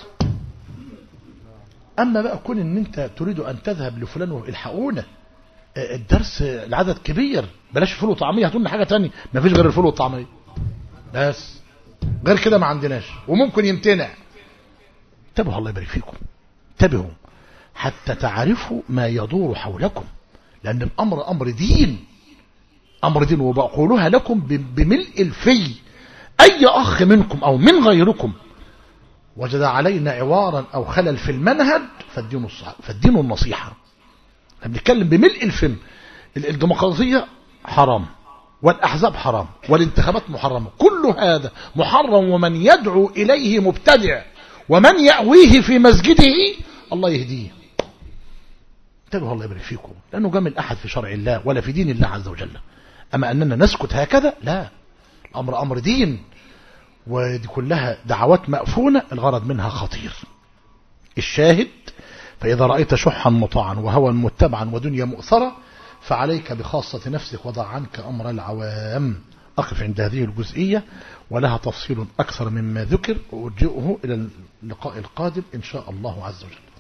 اما بقى كون ان انت تريد ان تذهب لفلان والحقونا الدرس العدد كبير بلاش فول وطعميه هاتوا لنا حاجه ثانيه ما فيش غير الفول والطعميه بس غير كده ما عندناش وممكن يمتنع انتبهوا الله يبارك فيكم انتبهوا حتى تعرفوا ما يدور حولكم لأن الأمر أمر دين أمر دين وبقولها لكم بملء الفي أي أخ منكم أو من غيركم وجد علينا عوارا أو خلل في المنهج فالدين, الصح... فالدين النصيحة احنا بنتكلم بملء الفم الديمقراطية حرام والأحزاب حرام والانتخابات محرمة كل هذا محرم ومن يدعو إليه مبتدع ومن يأويه في مسجده الله يهديه انتبهوا الله يبارك فيكم لأنه جامل أحد في شرع الله ولا في دين الله عز وجل أما أننا نسكت هكذا لا الأمر أمر دين ودي كلها دعوات مأفونة الغرض منها خطير الشاهد فإذا رأيت شحا مطاعا وهوى متبعا ودنيا مؤثرة فعليك بخاصة نفسك وضع عنك أمر العوام أقف عند هذه الجزئية ولها تفصيل أكثر مما ذكر وأرجئه إلى اللقاء القادم إن شاء الله عز وجل